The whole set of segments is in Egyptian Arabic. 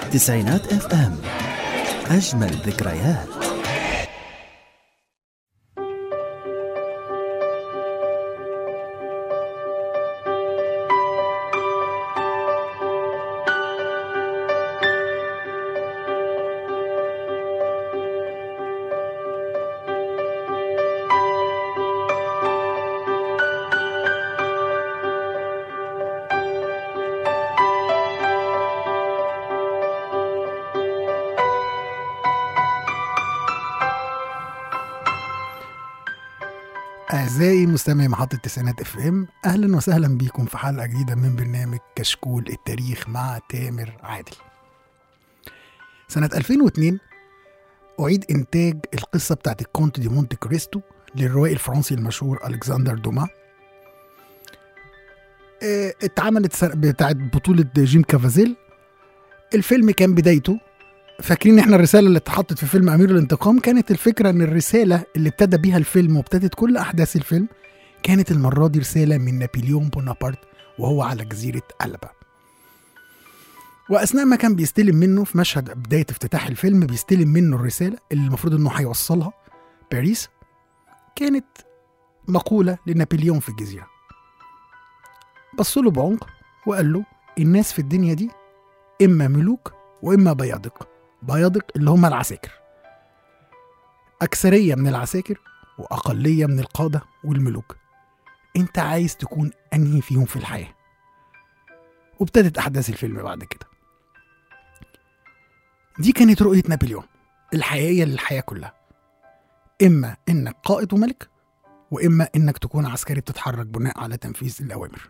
تسعينات اف ام أجمل ذكريات أعزائي مستمعي محطة تسعينات اف ام أهلا وسهلا بيكم في حلقة جديدة من برنامج كشكول التاريخ مع تامر عادل سنة 2002 أعيد إنتاج القصة بتاعت الكونت دي مونte كريستو للروائي الفرنسي المشهور ألكسندر دوما آه، اتعملت سنة بتاعت بطولة جيم كافازيل الفيلم كان بدايته فاكرين احنا الرساله اللي اتحطت في فيلم امير الانتقام كانت الفكره ان الرساله اللي ابتدى بيها الفيلم وابتدت كل احداث الفيلم كانت المره دي رساله من نابليون بونابرت وهو على جزيره البا واثناء ما كان بيستلم منه في مشهد بدايه افتتاح الفيلم بيستلم منه الرساله اللي المفروض انه هيوصلها باريس كانت مقوله لنابليون في الجزيره بص له بعمق وقال له الناس في الدنيا دي اما ملوك واما بيادق بيادق اللي هم العساكر أكثرية من العساكر وأقلية من القادة والملوك أنت عايز تكون أنهي فيهم في الحياة وابتدت أحداث الفيلم بعد كده دي كانت رؤية نابليون الحقيقية للحياة كلها إما إنك قائد وملك وإما إنك تكون عسكري بتتحرك بناء على تنفيذ الأوامر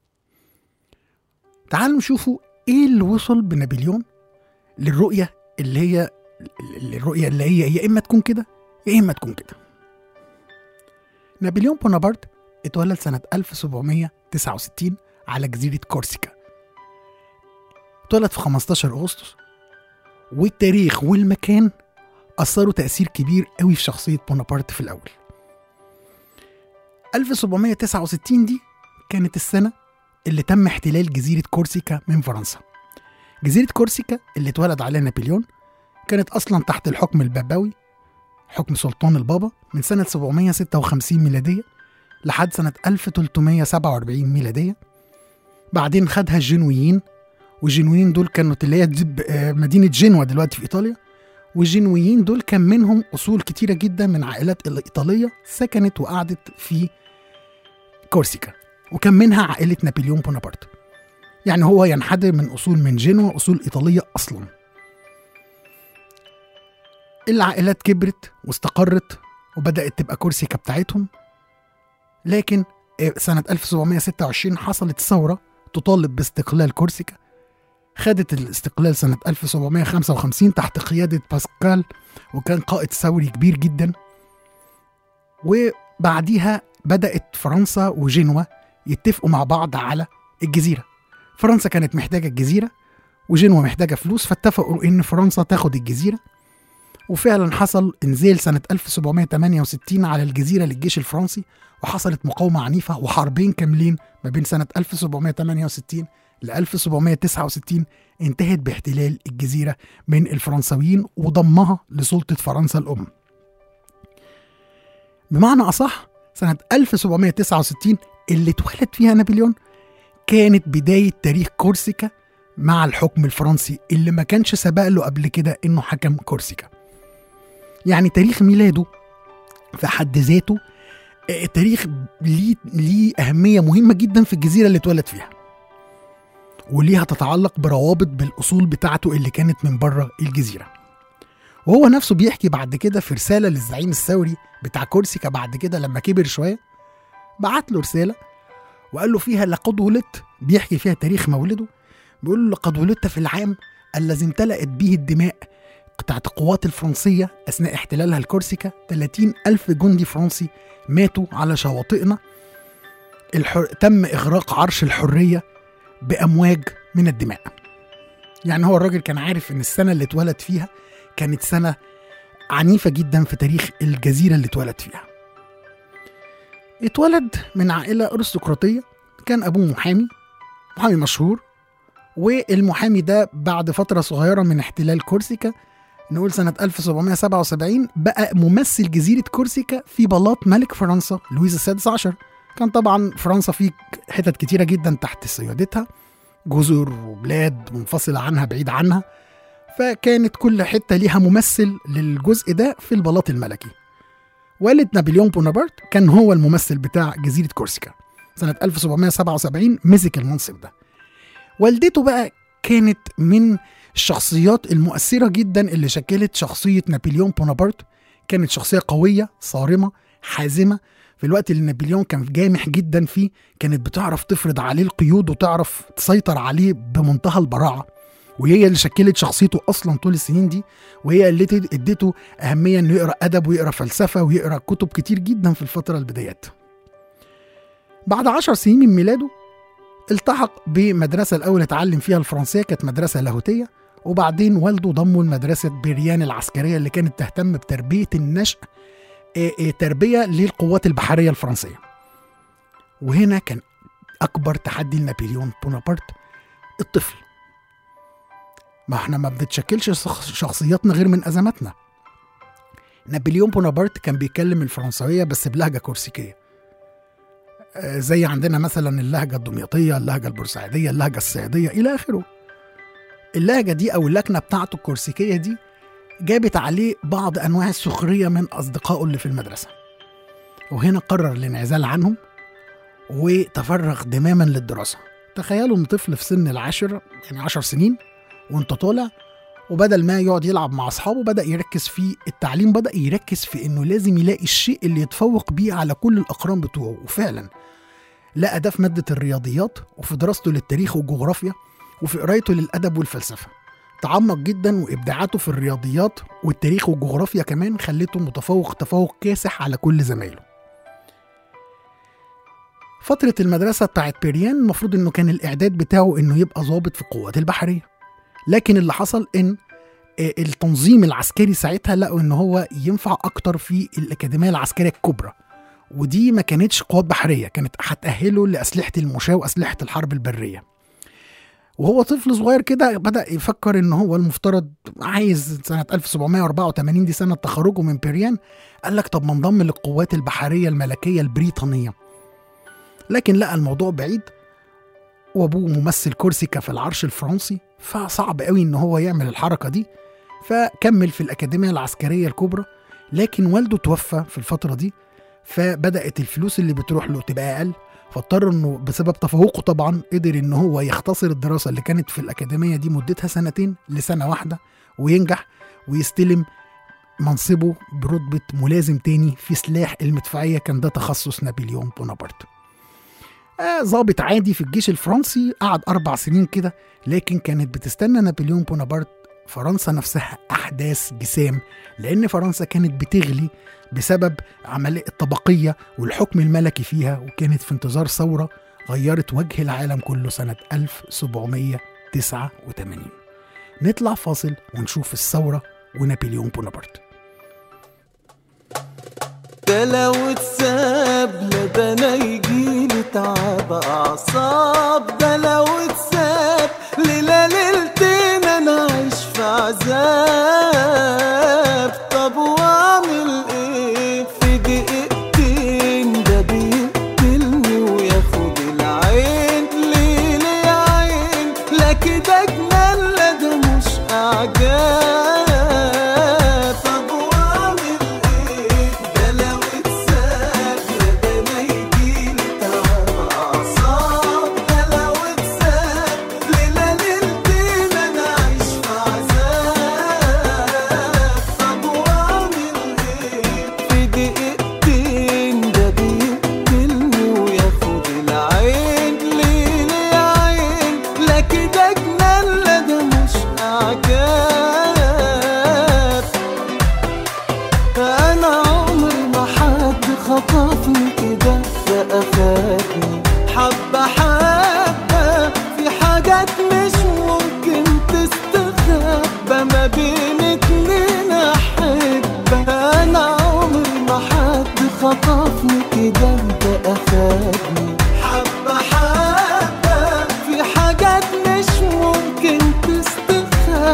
تعالوا نشوفوا إيه اللي وصل بنابليون للرؤية اللي هي الرؤية اللي هي يا إما تكون كده يا إما تكون كده نابليون بونابرت اتولد سنة 1769 على جزيرة كورسيكا اتولد في 15 أغسطس والتاريخ والمكان أثروا تأثير كبير قوي في شخصية بونابرت في الأول 1769 دي كانت السنة اللي تم احتلال جزيرة كورسيكا من فرنسا جزيرة كورسيكا اللي اتولد عليها نابليون كانت أصلا تحت الحكم البابوي حكم سلطان البابا من سنة 756 ميلادية لحد سنة 1347 ميلادية بعدين خدها الجنويين والجنويين دول كانوا اللي هي دي- آه، مدينة جنوة دلوقتي في إيطاليا والجنويين دول كان منهم أصول كتيرة جدا من عائلات الإيطالية سكنت وقعدت في كورسيكا وكان منها عائلة نابليون بونابرت يعني هو ينحدر من أصول من جنوة أصول إيطالية أصلا العائلات كبرت واستقرت وبدأت تبقى كورسيكا بتاعتهم لكن آه، سنة 1726 حصلت ثورة تطالب باستقلال كورسيكا خدت الاستقلال سنة 1755 تحت قيادة باسكال وكان قائد ثوري كبير جدا وبعديها بدأت فرنسا وجنوة يتفقوا مع بعض على الجزيرة فرنسا كانت محتاجة الجزيرة وجنوة محتاجة فلوس فاتفقوا إن فرنسا تاخد الجزيرة وفعلا حصل انزال سنة 1768 على الجزيرة للجيش الفرنسي وحصلت مقاومة عنيفة وحربين كاملين ما بين سنة 1768 ل 1769 انتهت باحتلال الجزيرة من الفرنساويين وضمها لسلطة فرنسا الأم بمعنى أصح سنة 1769 اللي اتولد فيها نابليون كانت بداية تاريخ كورسيكا مع الحكم الفرنسي اللي ما كانش سبق له قبل كده انه حكم كورسيكا يعني تاريخ ميلاده في حد ذاته آه، تاريخ ليه ليه أهمية مهمة جدا في الجزيرة اللي اتولد فيها وليها تتعلق بروابط بالأصول بتاعته اللي كانت من بره الجزيرة وهو نفسه بيحكي بعد كده في رسالة للزعيم الثوري بتاع كورسيكا بعد كده لما كبر شوية بعت له رسالة وقال له فيها لقد ولدت بيحكي فيها تاريخ مولده بيقول له لقد ولدت في العام الذي امتلأت به الدماء بتاعت القوات الفرنسية أثناء احتلالها لكورسيكا 30 ألف جندي فرنسي ماتوا على شواطئنا الحر... تم إغراق عرش الحرية بأمواج من الدماء يعني هو الراجل كان عارف إن السنة اللي اتولد فيها كانت سنة عنيفة جدا في تاريخ الجزيرة اللي اتولد فيها اتولد من عائلة أرستقراطية كان أبوه محامي محامي مشهور والمحامي ده بعد فترة صغيرة من احتلال كورسيكا نقول سنة 1777 بقى ممثل جزيرة كورسيكا في بلاط ملك فرنسا لويس السادس عشر كان طبعا فرنسا في حتت كتيرة جدا تحت سيادتها جزر وبلاد منفصلة عنها بعيد عنها فكانت كل حتة ليها ممثل للجزء ده في البلاط الملكي والد نابليون بونابرت كان هو الممثل بتاع جزيرة كورسيكا سنة 1777 مسك المنصب ده والدته بقى كانت من الشخصيات المؤثرة جدا اللي شكلت شخصية نابليون بونابرت كانت شخصية قوية صارمة حازمة في الوقت اللي نابليون كان جامح جدا فيه كانت بتعرف تفرض عليه القيود وتعرف تسيطر عليه بمنتهى البراعة وهي اللي شكلت شخصيته اصلا طول السنين دي وهي اللي اديته اهميه انه يقرا ادب ويقرا فلسفه ويقرا كتب كتير جدا في الفتره البدايات. بعد عشر سنين من ميلاده التحق بمدرسة الأول اتعلم فيها الفرنسية كانت مدرسة لاهوتية وبعدين والده ضمه لمدرسة بيريان العسكرية اللي كانت تهتم بتربية النشء اه اه تربية للقوات البحرية الفرنسية وهنا كان أكبر تحدي لنابليون بونابرت الطفل ما احنا ما بنتشكلش شخصياتنا غير من أزماتنا نابليون بونابرت كان بيتكلم الفرنسوية بس بلهجة كورسيكية زي عندنا مثلا اللهجة الدمياطية اللهجة البورسعيدية اللهجة الصعيدية إلى آخره اللهجة دي أو اللكنة بتاعته الكورسيكية دي جابت عليه بعض أنواع السخرية من أصدقائه اللي في المدرسة وهنا قرر الانعزال عنهم وتفرغ تماما للدراسة تخيلوا ان طفل في سن العاشر يعني عشر سنين وانت طالع وبدل ما يقعد يلعب مع اصحابه بدا يركز في التعليم بدا يركز في انه لازم يلاقي الشيء اللي يتفوق بيه على كل الاقران بتوعه وفعلا لقى ده في ماده الرياضيات وفي دراسته للتاريخ والجغرافيا وفي قرايته للادب والفلسفه تعمق جدا وابداعاته في الرياضيات والتاريخ والجغرافيا كمان خلته متفوق تفوق كاسح على كل زمايله فترة المدرسة بتاعت بيريان المفروض انه كان الاعداد بتاعه انه يبقى ضابط في القوات البحرية لكن اللي حصل ان التنظيم العسكري ساعتها لقوا ان هو ينفع اكتر في الاكاديميه العسكريه الكبرى ودي ما كانتش قوات بحريه كانت هتاهله لاسلحه المشاه واسلحه الحرب البريه وهو طفل صغير كده بدا يفكر ان هو المفترض عايز سنه 1784 دي سنه تخرجه من بيريان قال لك طب ما انضم للقوات البحريه الملكيه البريطانيه لكن لقى الموضوع بعيد وابوه ممثل كورسيكا في العرش الفرنسي فصعب قوي ان هو يعمل الحركه دي فكمل في الاكاديميه العسكريه الكبرى لكن والده توفى في الفتره دي فبدات الفلوس اللي بتروح له تبقى اقل فاضطر انه بسبب تفوقه طبعا قدر ان هو يختصر الدراسه اللي كانت في الاكاديميه دي مدتها سنتين لسنه واحده وينجح ويستلم منصبه برتبه ملازم تاني في سلاح المدفعيه كان ده تخصص نابليون بونابرت ظابط آه عادي في الجيش الفرنسي قعد أربع سنين كده لكن كانت بتستنى نابليون بونابرت فرنسا نفسها أحداث جسام لأن فرنسا كانت بتغلي بسبب عملية الطبقية والحكم الملكي فيها وكانت في انتظار ثورة غيرت وجه العالم كله سنة 1789 نطلع فاصل ونشوف الثورة ونابليون بونابرت ده لو اتساب ده انا يجيلي تعب اعصاب ده لو اتساب ليلة ليلتين انا عايش في عذاب طب واعمل ايه في دقيقتين ده بيقتلني وياخد العين ليه ليه عين لا كده جنان لا ده مش اعجاب طب واعمل ايه ده لو اتساب ده انا يجيلي تعب اعصاب ده لو اتساب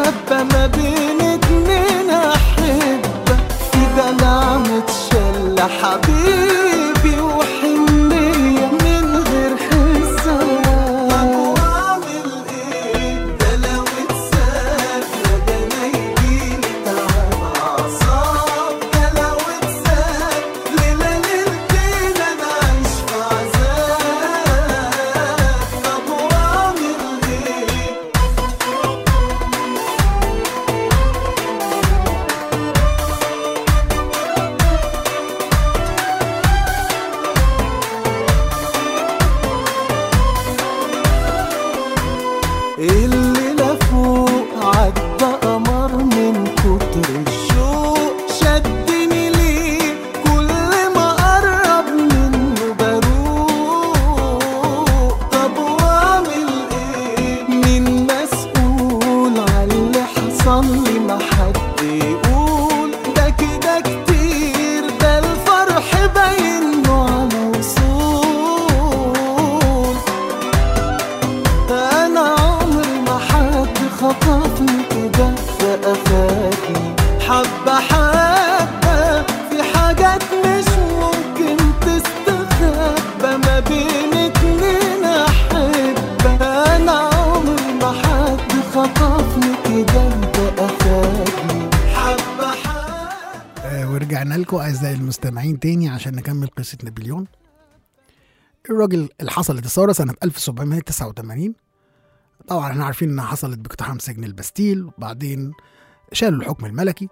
مستخبى ما بين اتنين أحبة في دلع متشلة حبيبي وحنية من غير حساب طب وأعمل إيه ده لو اتساب ده أنا يجيلي تعب أعصاب ده لو اتساب ليلة ليلتين أنا عايش في عذاب طب وأعمل إيه الليلة فوق عدى قمر من كتر الشوق شدني ليه كل ما قرب منه بروق طب واعمل ايه مين مسؤول على اللي حصل لي ما حد يقول ده كده كتير ده الفرح باين له على وصول انا عمري ما حد خطفني كده فافادني حبه حبه في حاجات مش ممكن تستخبى ما بين اتنين احبه انا عمري ما حد خطفني كده فافادني حبه حبه آه، ورجعنا لكم اعزائي المستمعين تاني عشان نكمل قصه نابليون الراجل اللي حصلت الثوره سنه 1789 طبعا احنا عارفين انها حصلت باقتحام سجن البستيل وبعدين شالوا الحكم الملكي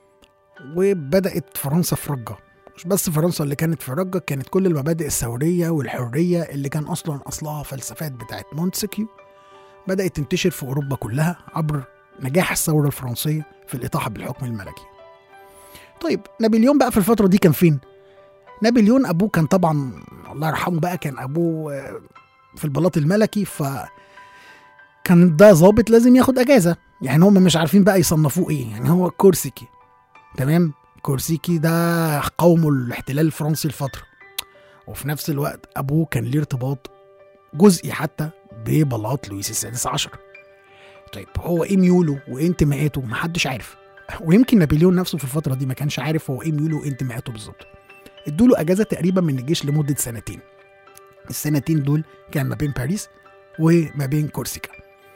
وبدات فرنسا في رجه مش بس فرنسا اللي كانت في رجه كانت كل المبادئ الثوريه والحريه اللي كان اصلا اصلها فلسفات بتاعت مونتسكيو بدات تنتشر في اوروبا كلها عبر نجاح الثوره الفرنسيه في الاطاحه بالحكم الملكي طيب نابليون بقى في الفترة دي كان فين؟ نابليون أبوه كان طبعا الله يرحمه بقى كان أبوه آه، في البلاط الملكي ف كان ده ظابط لازم ياخد أجازة يعني هم مش عارفين بقى يصنفوه إيه يعني هو كورسيكي تمام كورسيكي ده قومه الاحتلال الفرنسي لفترة وفي نفس الوقت أبوه كان ليه ارتباط جزئي حتى ببلاط لويس السادس عشر طيب هو ايه ميوله وايه انتماءاته محدش عارف ويمكن نابليون نفسه في الفتره دي ما كانش عارف هو ايه ميوله وايه انتماءاته بالظبط ادوا له اجازه تقريبا من الجيش لمده سنتين السنتين دول كان ما بين باريس وما بين كورسيكا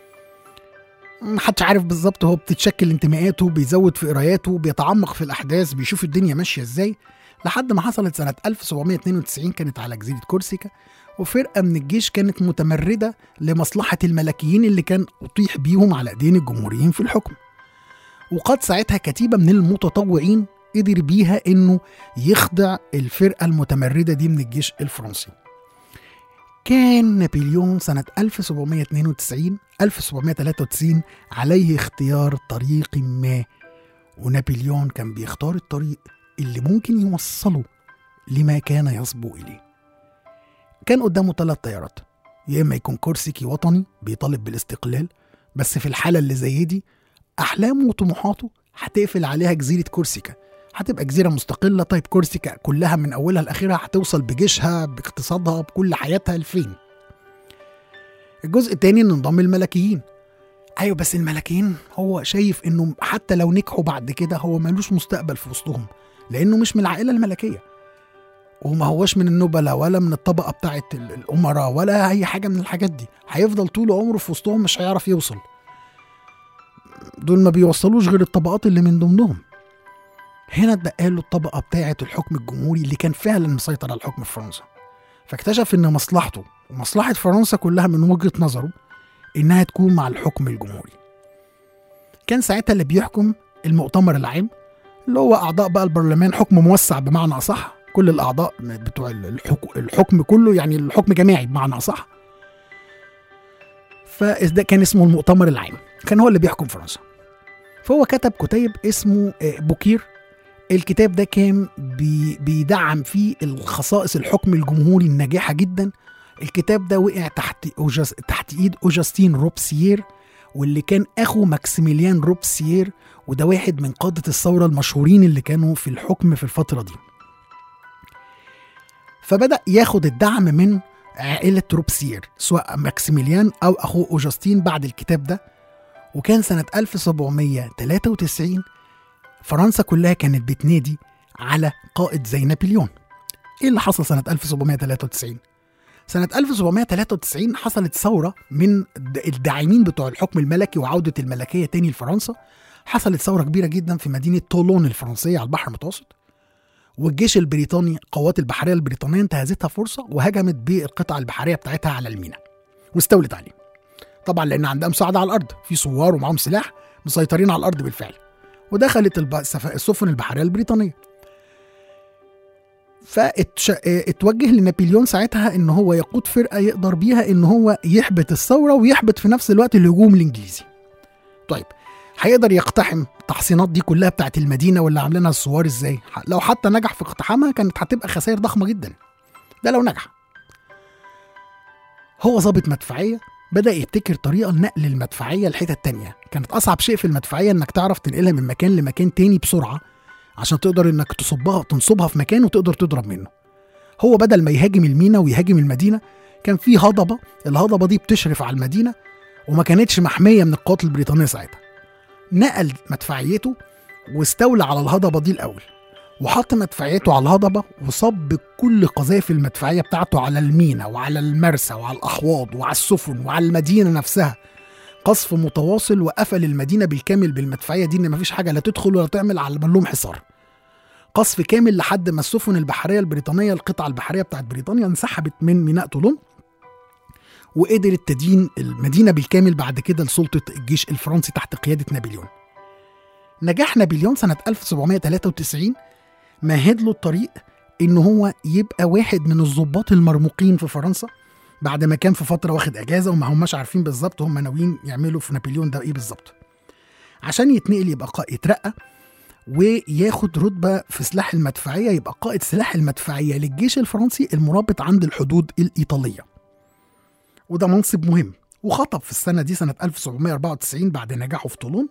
محدش عارف بالظبط هو بتتشكل انتماءاته بيزود في قراياته بيتعمق في الاحداث بيشوف الدنيا ماشيه ازاي لحد ما حصلت سنه 1792 كانت على جزيره كورسيكا وفرقه من الجيش كانت متمرده لمصلحه الملكيين اللي كان اطيح بيهم على ايدين الجمهوريين في الحكم وقد ساعتها كتيبه من المتطوعين قدر بيها انه يخضع الفرقه المتمرده دي من الجيش الفرنسي كان نابليون سنة 1792 1793 عليه اختيار طريق ما ونابليون كان بيختار الطريق اللي ممكن يوصله لما كان يصبو إليه كان قدامه ثلاث تيارات يا إما يكون كورسيكي وطني بيطالب بالاستقلال بس في الحالة اللي زي دي أحلامه وطموحاته هتقفل عليها جزيرة كورسيكا هتبقى جزيرة مستقلة طيب كورسيكا كلها من أولها لآخرها هتوصل بجيشها باقتصادها بكل حياتها لفين الجزء التاني ان انضم الملكيين ايوه بس الملكيين هو شايف انه حتى لو نجحوا بعد كده هو ملوش مستقبل في وسطهم لانه مش من العائله الملكيه وما هوش من النبلاء ولا من الطبقه بتاعه ال- الامراء ولا اي حاجه من الحاجات دي هيفضل طول عمره في وسطهم مش هيعرف يوصل دول ما بيوصلوش غير الطبقات اللي من ضمنهم هنا اتبقى له الطبقه بتاعه الحكم الجمهوري اللي كان فعلا مسيطر على الحكم في فرنسا فاكتشف ان مصلحته ومصلحه فرنسا كلها من وجهه نظره انها تكون مع الحكم الجمهوري كان ساعتها اللي بيحكم المؤتمر العام اللي هو اعضاء بقى البرلمان حكم موسع بمعنى اصح كل الاعضاء بتوع الحكم, الحكم كله يعني الحكم جماعي بمعنى اصح فده كان اسمه المؤتمر العام كان هو اللي بيحكم فرنسا فهو كتب كتيب اسمه آه، بوكير الكتاب ده كان بي بيدعم فيه الخصائص الحكم الجمهوري الناجحة جدا الكتاب ده وقع تحت أوجس تحت ايد اوجستين روبسيير واللي كان اخو ماكسيميليان روبسيير وده واحد من قادة الثورة المشهورين اللي كانوا في الحكم في الفترة دي فبدأ ياخد الدعم من عائلة روبسيير سواء ماكسيميليان أو أخوه أوجستين بعد الكتاب ده وكان سنة 1793 فرنسا كلها كانت بتنادي على قائد زي نابليون ايه اللي حصل سنة 1793 سنة 1793 حصلت ثورة من الد- الداعمين بتوع الحكم الملكي وعودة الملكية تاني لفرنسا حصلت ثورة كبيرة جدا في مدينة تولون الفرنسية على البحر المتوسط والجيش البريطاني قوات البحرية البريطانية انتهزتها فرصة وهجمت بالقطع البحرية بتاعتها على الميناء واستولت عليه طبعا لأن عندها مساعدة على الأرض في ثوار ومعاهم سلاح مسيطرين على الأرض بالفعل ودخلت الب- السف- السفن البحرية البريطانية فاتوجه لنابليون ساعتها ان هو يقود فرقه يقدر بيها ان هو يحبط الثوره ويحبط في نفس الوقت الهجوم الانجليزي. طيب هيقدر يقتحم التحصينات دي كلها بتاعت المدينه واللي عاملينها الثوار ازاي؟ ح- لو حتى نجح في اقتحامها كانت هتبقى خسائر ضخمه جدا. ده لو نجح. هو ضابط مدفعيه بدأ يبتكر طريقة لنقل المدفعية لحتة تانية كانت أصعب شيء في المدفعية إنك تعرف تنقلها من مكان لمكان تاني بسرعة عشان تقدر إنك تصبها تنصبها في مكان وتقدر تضرب منه هو بدل ما يهاجم المينا ويهاجم المدينة كان في هضبة الهضبة دي بتشرف على المدينة وما كانتش محمية من القوات البريطانية ساعتها نقل مدفعيته واستولى على الهضبة دي الأول وحط مدفعيته على الهضبة وصب كل قذائف المدفعية بتاعته على المينا وعلى المرسى وعلى الأحواض وعلى السفن وعلى المدينة نفسها قصف متواصل وقفل المدينة بالكامل بالمدفعية دي إن مفيش حاجة لا تدخل ولا تعمل على ما لهم حصار قصف كامل لحد ما السفن البحرية البريطانية القطعة البحرية بتاعت بريطانيا انسحبت من ميناء طولون وقدرت تدين المدينة بالكامل بعد كده لسلطة الجيش الفرنسي تحت قيادة نابليون نجاح نابليون سنة 1793 مهد له الطريق ان هو يبقى واحد من الضباط المرموقين في فرنسا بعد ما كان في فتره واخد اجازه وما هماش عارفين بالظبط هم ناويين يعملوا في نابليون ده ايه بالظبط عشان يتنقل يبقى قائد يترقى وياخد رتبه في سلاح المدفعيه يبقى قائد سلاح المدفعيه للجيش الفرنسي المرابط عند الحدود الايطاليه وده منصب مهم وخطب في السنه دي سنه 1794 بعد نجاحه في طولون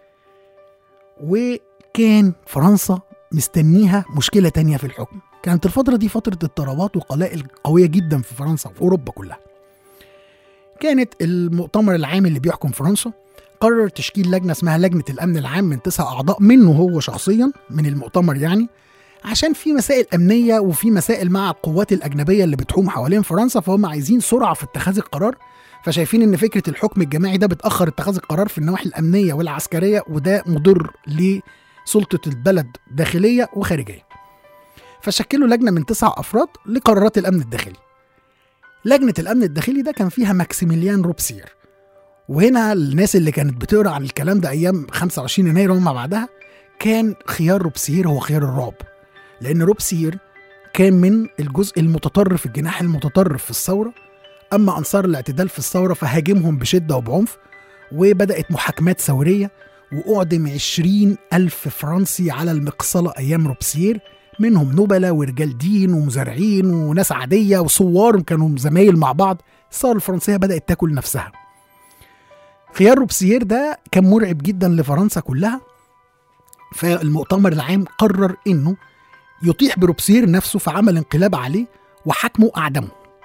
وكان فرنسا مستنيها مشكلة تانية في الحكم كانت الفترة دي فترة اضطرابات وقلائل قوية جدا في فرنسا وفي أوروبا كلها كانت المؤتمر العام اللي بيحكم فرنسا قرر تشكيل لجنة اسمها لجنة الأمن العام من تسع أعضاء منه هو شخصيا من المؤتمر يعني عشان في مسائل أمنية وفي مسائل مع القوات الأجنبية اللي بتحوم حوالين فرنسا فهم عايزين سرعة في اتخاذ القرار فشايفين ان فكره الحكم الجماعي ده بتاخر اتخاذ القرار في النواحي الامنيه والعسكريه وده مضر لسلطه البلد داخليه وخارجيه. فشكلوا لجنه من تسع افراد لقرارات الامن الداخلي. لجنه الامن الداخلي ده كان فيها ماكسيميليان روبسير. وهنا الناس اللي كانت بتقرا عن الكلام ده ايام 25 يناير وما بعدها كان خيار روبسير هو خيار الرعب. لان روبسير كان من الجزء المتطرف الجناح المتطرف في الثوره أما أنصار الاعتدال في الثورة فهاجمهم بشدة وبعنف وبدأت محاكمات ثورية وأعدم عشرين ألف فرنسي على المقصلة أيام روبسير منهم نبلة ورجال دين ومزارعين وناس عادية وصوار كانوا زمايل مع بعض الثورة الفرنسية بدأت تاكل نفسها خيار روبسير ده كان مرعب جدا لفرنسا كلها فالمؤتمر العام قرر انه يطيح بروبسير نفسه فعمل انقلاب عليه وحاكمه واعدمه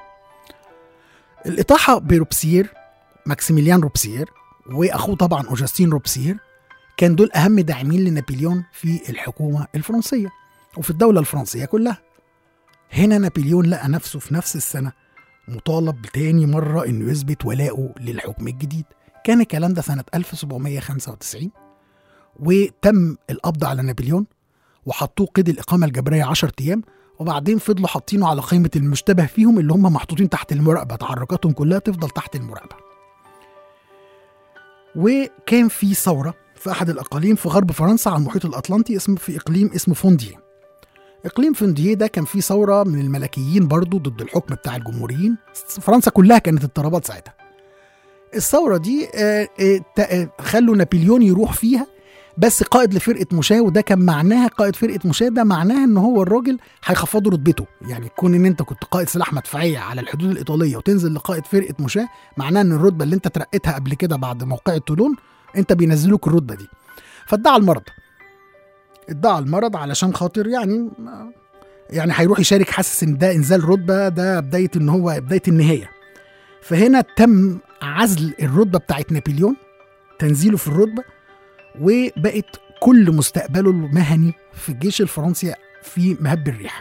الإطاحة بروبسير ماكسيميليان روبسير وأخوه طبعا أوجستين روبسير كان دول أهم داعمين لنابليون في الحكومة الفرنسية وفي الدولة الفرنسية كلها هنا نابليون لقى نفسه في نفس السنة مطالب تاني مرة إنه يثبت ولاءه للحكم الجديد كان الكلام ده سنة 1795 وتم القبض على نابليون وحطوه قيد الإقامة الجبرية 10 أيام وبعدين فضلوا حاطينه على قائمة المشتبه فيهم اللي هم محطوطين تحت المراقبة تحركاتهم كلها تفضل تحت المراقبة وكان في ثورة في أحد الأقاليم في غرب فرنسا على المحيط الأطلنطي اسمه في إقليم اسمه فوندييه إقليم فوندييه ده كان فيه ثورة من الملكيين برضو ضد الحكم بتاع الجمهوريين فرنسا كلها كانت اضطرابات ساعتها الثورة دي آه، آه، تا- آه، خلوا نابليون يروح فيها بس قائد لفرقه مشاة وده كان معناها قائد فرقه مشاة ده معناها ان هو الراجل هيخفضوا رتبته يعني كون ان انت كنت قائد سلاح مدفعيه على الحدود الايطاليه وتنزل لقائد فرقه مشاة معناها ان الرتبه اللي انت ترقيتها قبل كده بعد موقعة طولون انت بينزلوك الرتبه دي فادعى المرض ادعى المرض علشان خاطر يعني يعني هيروح يشارك حاسس ان ده انزال رتبه ده بدايه ان هو بدايه النهايه فهنا تم عزل الرتبه بتاعت نابليون تنزيله في الرتبة وبقت كل مستقبله المهني في الجيش الفرنسي في مهب الريح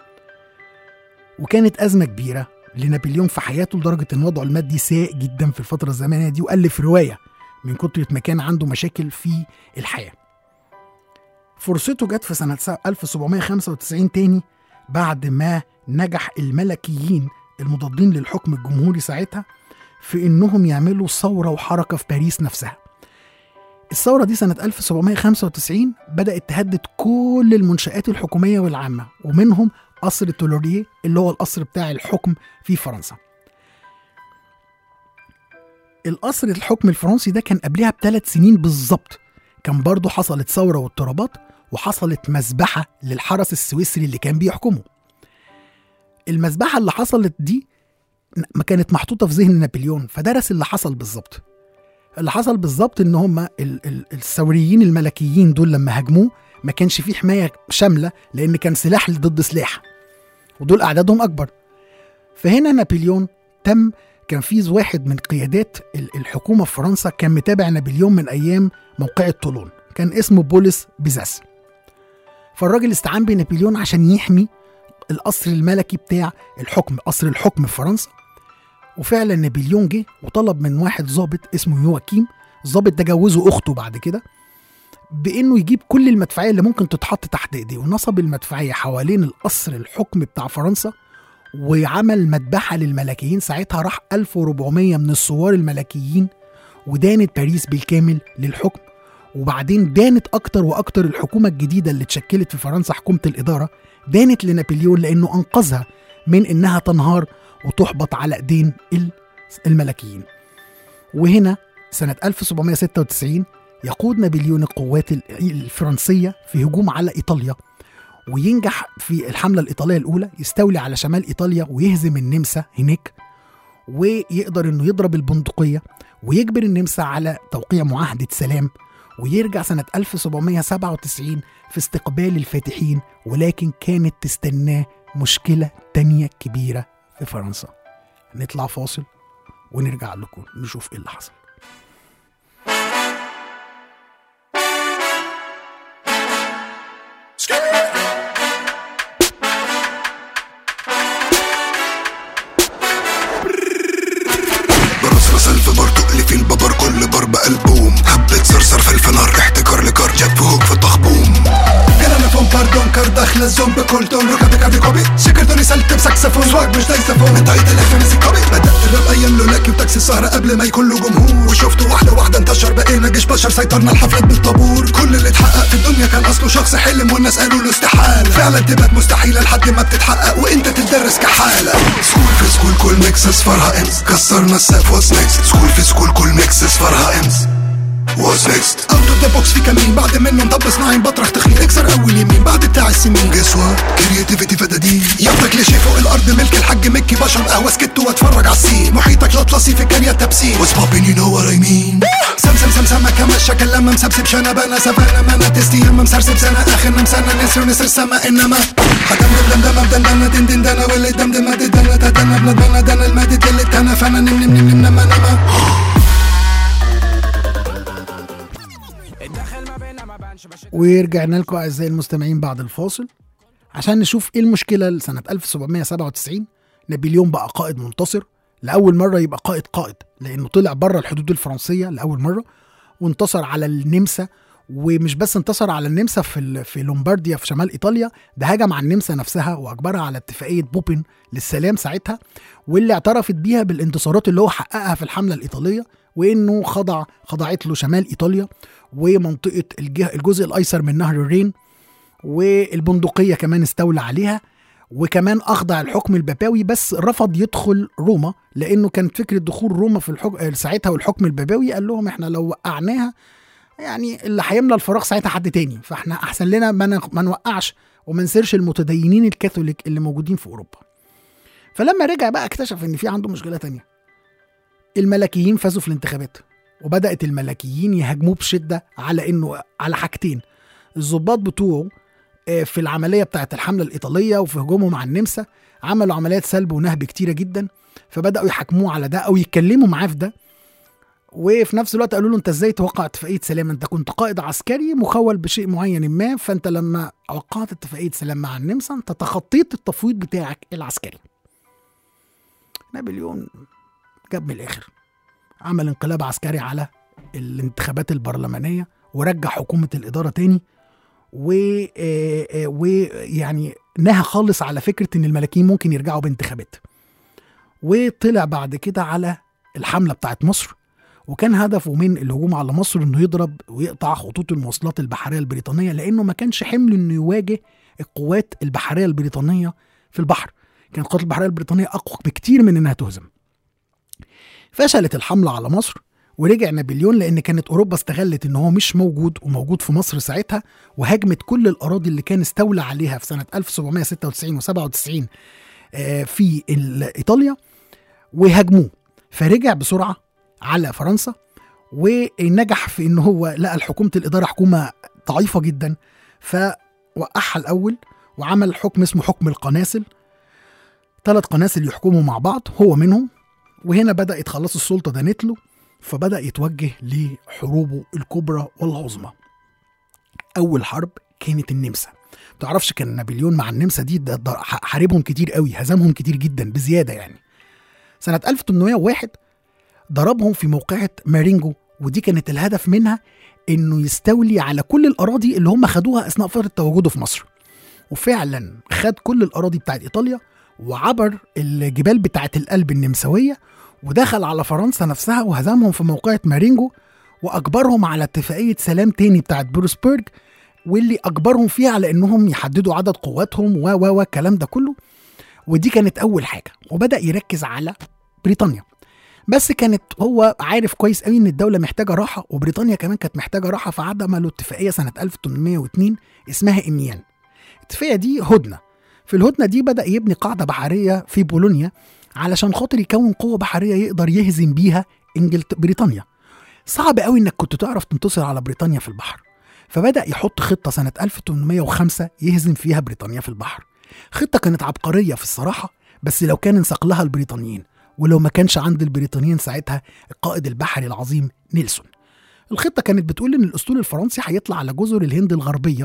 وكانت أزمة كبيرة لنابليون في حياته لدرجة إن وضعه المادي سيء جدا في الفترة الزمنية دي وألف رواية من كتر ما كان عنده مشاكل في الحياة فرصته جت في سنة 1795 تاني بعد ما نجح الملكيين المضادين للحكم الجمهوري ساعتها في انهم يعملوا ثوره وحركه في باريس نفسها. الثوره دي سنه 1795 بدات تهدد كل المنشات الحكوميه والعامه ومنهم قصر تولوريه اللي هو القصر بتاع الحكم في فرنسا. القصر الحكم الفرنسي ده كان قبلها بثلاث سنين بالظبط كان برضه حصلت ثوره واضطرابات وحصلت مذبحه للحرس السويسري اللي كان بيحكمه. المذبحه اللي حصلت دي ما كانت محطوطه في ذهن نابليون فدرس اللي حصل بالظبط اللي حصل بالظبط ان هم الثوريين الملكيين دول لما هاجموه ما كانش فيه حمايه شامله لان كان سلاح ضد سلاح ودول اعدادهم اكبر فهنا نابليون تم كان في واحد من قيادات ال- الحكومه في فرنسا كان متابع نابليون من ايام موقعة طولون كان اسمه بولس بيزاس فالراجل استعان بنابليون عشان يحمي القصر الملكي بتاع الحكم قصر الحكم في فرنسا وفعلا نابليون جه وطلب من واحد ضابط اسمه يواكيم الضابط ده جوزه اخته بعد كده بانه يجيب كل المدفعيه اللي ممكن تتحط تحت ايديه ونصب المدفعيه حوالين القصر الحكم بتاع فرنسا وعمل مذبحه للملكيين ساعتها راح 1400 من الثوار الملكيين ودانت باريس بالكامل للحكم وبعدين دانت اكتر واكتر الحكومه الجديده اللي اتشكلت في فرنسا حكومه الاداره دانت لنابليون لانه انقذها من انها تنهار وتحبط على ايدين ال- الملكيين. وهنا سنه 1796 يقود نابليون القوات ال- الفرنسيه في هجوم على ايطاليا وينجح في الحمله الايطاليه الاولى يستولي على شمال ايطاليا ويهزم النمسا هناك ويقدر انه يضرب البندقيه ويجبر النمسا على توقيع معاهده سلام ويرجع سنه 1797 في استقبال الفاتحين ولكن كانت تستناه مشكله تانية كبيره في فرنسا نطلع فاصل ونرجع لكم نشوف ايه اللي حصل برص الف بار تقلي في الببر كل ضرب ألبوم حبة صرصر فلفل نار احتكار لكار جاب فوق في التخبوم كلام فون باردون كار داخل الزوم بكل تون ركبي كافي كوبي شكرتوني سلت بساكسفون سواق مش دايسفون انت عيد الاف ميزي كوبي بدأت الراب ايام لولاكي وتاكسي السهرة قبل ما يكون له جمهور وشفته واحدة واحدة انتشر بقينا جيش بشر سيطرنا الحفلات بالطابور كل اللي اتحقق في الدنيا كان اصله شخص حلم والناس قالوا له استحالة فعلا تبقى مستحيلة لحد ما بتتحقق وانت تدرس كحالة سكول في سكول كل ميكس اصفرها امس كسرنا السقف واتس نيكست سكول في سكول كل ميكس اصفرها امس What's next؟ اوت اوف ذا بوكس في كمين بعد منه مطب صناعي بطرح تخين اكسر اول يمين بعد بتاع السمين جس وات كرياتيفيتي فدادين ياخدك لشي فوق الارض ملك الحاج مكي بشرب قهوه سكت واتفرج على السين محيطك الاطلسي في كان تبسيم What's poppin' you know what I mean سم سم سم سم كمشة كلام مسبسب شنبة انا سفانة ما انا تستي يما مسرسب سنة اخرنا مسنة نسر ونسر السما انما هدمدم دم دم دم دم دن دن دنا واللي دم دم دن دنا تدنا بلدنا دنا المادة اللي تنا فانا نم نم نم نم نما نما ورجعنا لكم اعزائي المستمعين بعد الفاصل عشان نشوف ايه المشكله لسنه 1797 نابليون بقى قائد منتصر لاول مره يبقى قائد قائد لانه طلع بره الحدود الفرنسيه لاول مره وانتصر على النمسا ومش بس انتصر على النمسا في ال- في لومبارديا في شمال ايطاليا ده هجم على النمسا نفسها واجبرها على اتفاقيه بوبين للسلام ساعتها واللي اعترفت بيها بالانتصارات اللي هو حققها في الحمله الايطاليه وانه خضع خضعت له شمال ايطاليا ومنطقه الجه- الجزء الايسر من نهر الرين والبندقيه كمان استولى عليها وكمان اخضع الحكم البابوي بس رفض يدخل روما لانه كانت فكره دخول روما في الحكم ساعتها والحكم البابوي قال لهم احنا لو وقعناها يعني اللي هيملى الفراغ ساعتها حد تاني فاحنا احسن لنا ما ن- ما نوقعش وما نسيرش المتدينين الكاثوليك اللي موجودين في اوروبا فلما رجع بقى اكتشف ان في عنده مشكله تانية الملكيين فازوا في الانتخابات وبدات الملكيين يهاجموه بشده على انه على حاجتين الضباط بتوعه آه، في العمليه بتاعه الحمله الايطاليه وفي هجومهم على النمسا عملوا عمليات سلب ونهب كتيره جدا فبداوا يحاكموه على ده او يتكلموا معاه في ده وفي نفس الوقت قالوا له انت ازاي توقع اتفاقيه سلام انت كنت قائد عسكري مخول بشيء معين ما فانت لما وقعت اتفاقيه سلام مع النمسا انت تخطيت التفويض بتاعك العسكري نابليون جاب من الاخر عمل انقلاب عسكري على الانتخابات البرلمانيه ورجع حكومه الاداره تاني و آه، آه، ويعني نهى خالص على فكره ان الملاكين ممكن يرجعوا بانتخابات وطلع بعد كده على الحمله بتاعت مصر وكان هدفه من الهجوم على مصر انه يضرب ويقطع خطوط المواصلات البحريه البريطانيه لانه ما كانش حمل انه يواجه القوات البحريه البريطانيه في البحر كانت القوات البحريه البريطانيه اقوى بكتير من انها تهزم فشلت الحمله على مصر ورجع نابليون لان كانت اوروبا استغلت ان هو مش موجود وموجود في مصر ساعتها وهاجمت كل الاراضي اللي كان استولى عليها في سنه 1796 و97 في ال- ايطاليا وهاجموه فرجع بسرعه على فرنسا ونجح في ان هو لقى حكومه الاداره حكومه ضعيفه جدا فوقعها الاول وعمل حكم اسمه حكم القناصل ثلاث قناصل يحكموا مع بعض هو منهم وهنا بدات خلاص السلطه دانت له فبدا يتوجه لحروبه الكبرى والعظمى اول حرب كانت النمسا تعرفش كان نابليون مع النمسا دي ده- ده حاربهم كتير قوي هزمهم كتير جدا بزياده يعني سنه 1801 ضربهم في موقعة مارينجو ودي كانت الهدف منها انه يستولي على كل الاراضي اللي هم خدوها اثناء فتره تواجده في مصر وفعلا خد كل الاراضي بتاعت ايطاليا وعبر الجبال بتاعت القلب النمساويه ودخل على فرنسا نفسها وهزمهم في موقعة مارينجو واجبرهم على اتفاقيه سلام تاني بتاعت بروسبرج واللي اجبرهم فيها على انهم يحددوا عدد قواتهم و و و الكلام ده كله ودي كانت اول حاجه وبدا يركز على بريطانيا بس كانت هو عارف كويس قوي ان الدوله محتاجه راحه وبريطانيا كمان كانت محتاجه راحه فعملوا اتفاقيه سنه 1802 اسمها انيان الاتفاقيه دي هدنه في الهدنه دي بدا يبني قاعده بحريه في بولونيا علشان خاطر يكون قوه بحريه يقدر يهزم بيها انجلت بريطانيا صعب قوي انك كنت تعرف تنتصر على بريطانيا في البحر فبدا يحط خطه سنه 1805 يهزم فيها بريطانيا في البحر خطه كانت عبقريه في الصراحه بس لو كان انساق لها البريطانيين ولو ما كانش عند البريطانيين ساعتها القائد البحري العظيم نيلسون الخطة كانت بتقول إن الأسطول الفرنسي هيطلع على جزر الهند الغربية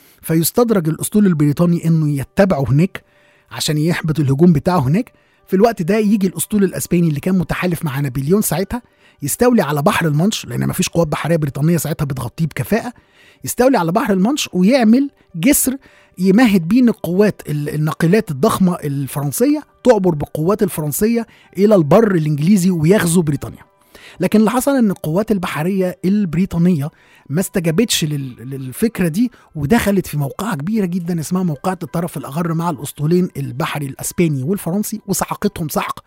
فيستدرج الأسطول البريطاني إنه يتبعه هناك عشان يحبط الهجوم بتاعه هناك في الوقت ده يجي الأسطول الأسباني اللي كان متحالف مع نابليون ساعتها يستولي على بحر المانش لأن مفيش قوات بحرية بريطانية ساعتها بتغطيه بكفاءة يستولي على بحر المانش ويعمل جسر يمهد بيه ان القوات ال- الناقلات الضخمه الفرنسيه تعبر بالقوات الفرنسيه الى البر الانجليزي ويغزو بريطانيا. لكن اللي حصل ان القوات البحريه البريطانيه ما استجابتش لل- للفكره دي ودخلت في موقعه كبيره جدا اسمها موقعه الطرف الاغر مع الاسطولين البحري الاسباني والفرنسي وسحقتهم سحق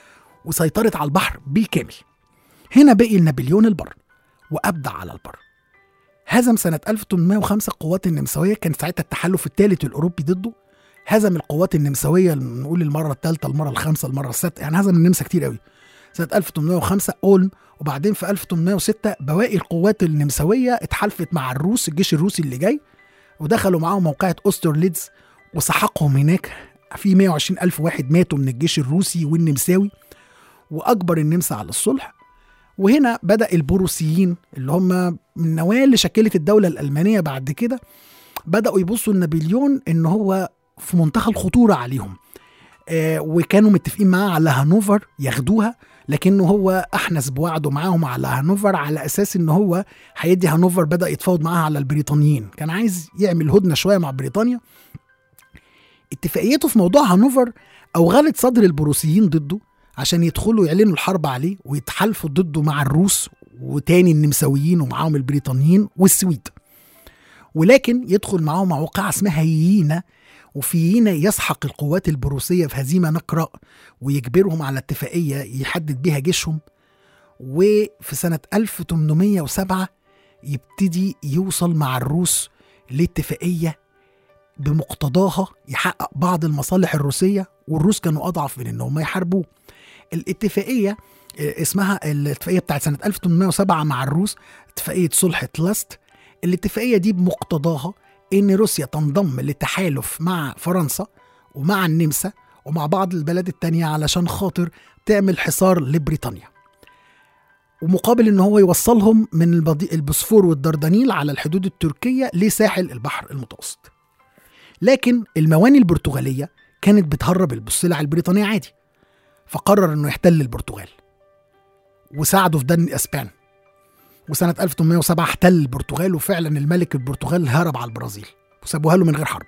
وسيطرت على البحر بالكامل. هنا بقي نابليون البر وابدع على البر. هزم سنة 1805 القوات النمساوية كان ساعتها التحالف الثالث الأوروبي ضده هزم القوات النمساوية نقول المرة الثالثة المرة الخامسة المرة السادسة يعني هزم النمسا كتير قوي سنة 1805 أولم وبعدين في 1806 بواقي القوات النمساوية اتحالفت مع الروس الجيش الروسي اللي جاي ودخلوا معاهم موقعة أوسترليتز وسحقهم هناك في 120 ألف واحد ماتوا من الجيش الروسي والنمساوي وأجبر النمسا على الصلح وهنا بدأ البروسيين اللي هم من النواة اللي شكلت الدولة الألمانية بعد كده بدأوا يبصوا لنابليون إن هو في منتهى الخطورة عليهم آه وكانوا متفقين معاه على هانوفر ياخدوها لكنه هو أحنس بوعده معاهم على هانوفر على أساس إن هو هيدي هانوفر بدأ يتفاوض معاها على البريطانيين كان عايز يعمل هدنة شوية مع بريطانيا اتفاقيته في موضوع هانوفر أوغلت صدر البروسيين ضده عشان يدخلوا يعلنوا الحرب عليه ويتحالفوا ضده مع الروس وتاني النمساويين ومعاهم البريطانيين والسويد ولكن يدخل معاهم موقعة اسمها يينا وفي يينا يسحق القوات البروسية في هزيمة نقرأ ويجبرهم على اتفاقية يحدد بيها جيشهم وفي سنة 1807 يبتدي يوصل مع الروس لاتفاقية بمقتضاها يحقق بعض المصالح الروسية والروس كانوا أضعف من إنهم يحاربوه الاتفاقية آه، اسمها الاتفاقية بتاعت سنة 1807 مع الروس اتفاقية صلح تلاست الاتفاقية دي بمقتضاها إن روسيا تنضم لتحالف مع فرنسا ومع النمسا ومع بعض البلاد التانية علشان خاطر تعمل حصار لبريطانيا ومقابل ان هو يوصلهم من البضي- البوسفور والدردنيل على الحدود التركيه لساحل البحر المتوسط. لكن المواني البرتغاليه كانت بتهرب السلع البريطانيه عادي. فقرر انه يحتل البرتغال. وساعده في ده الاسبان. وسنه 1807 احتل البرتغال وفعلا الملك البرتغال هرب على البرازيل وسابوها له من غير حرب.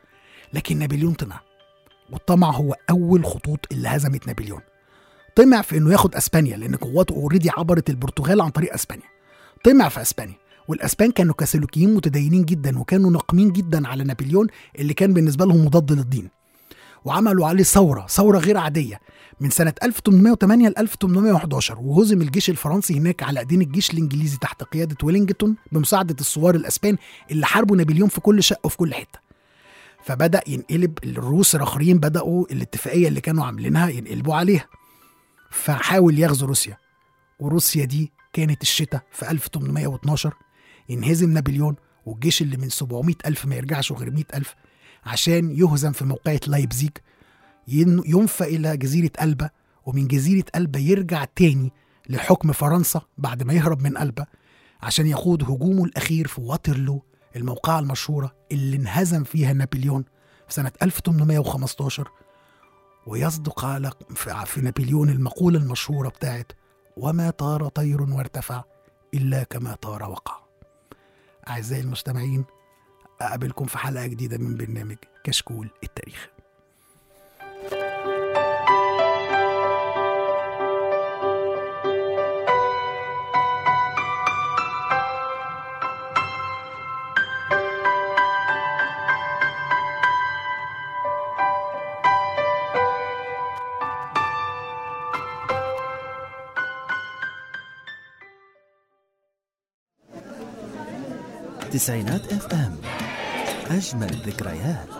لكن نابليون طمع. والطمع هو اول خطوط اللي هزمت نابليون. طمع في انه ياخد اسبانيا لان قواته اوريدي عبرت البرتغال عن طريق اسبانيا طمع في اسبانيا والاسبان كانوا كاثوليكيين متدينين جدا وكانوا ناقمين جدا على نابليون اللي كان بالنسبه لهم مضاد للدين وعملوا عليه ثوره ثوره غير عاديه من سنه 1808 ل 1811 وهزم الجيش الفرنسي هناك على ايدين الجيش الانجليزي تحت قياده ويلينجتون بمساعده الثوار الاسبان اللي حاربوا نابليون في كل شقه وفي كل حته فبدا ينقلب الروس الاخرين بداوا الاتفاقيه اللي كانوا عاملينها ينقلبوا عليها فحاول يغزو روسيا وروسيا دي كانت الشتاء في 1812 ينهزم نابليون والجيش اللي من 700 ألف ما يرجعش غير 100 ألف عشان يهزم في موقعة لايبزيج ين- ينفى إلى جزيرة ألبا ومن جزيرة ألبا يرجع تاني لحكم فرنسا بعد ما يهرب من ألبا عشان يخوض هجومه الأخير في واترلو الموقعة المشهورة اللي انهزم فيها نابليون في سنة 1815 ويصدق على في في نابليون المقولة المشهورة بتاعت وما طار طير وارتفع إلا كما طار وقع أعزائي المستمعين أقابلكم في حلقة جديدة من برنامج كشكول التاريخ تسعينات اف ام اجمل ذكريات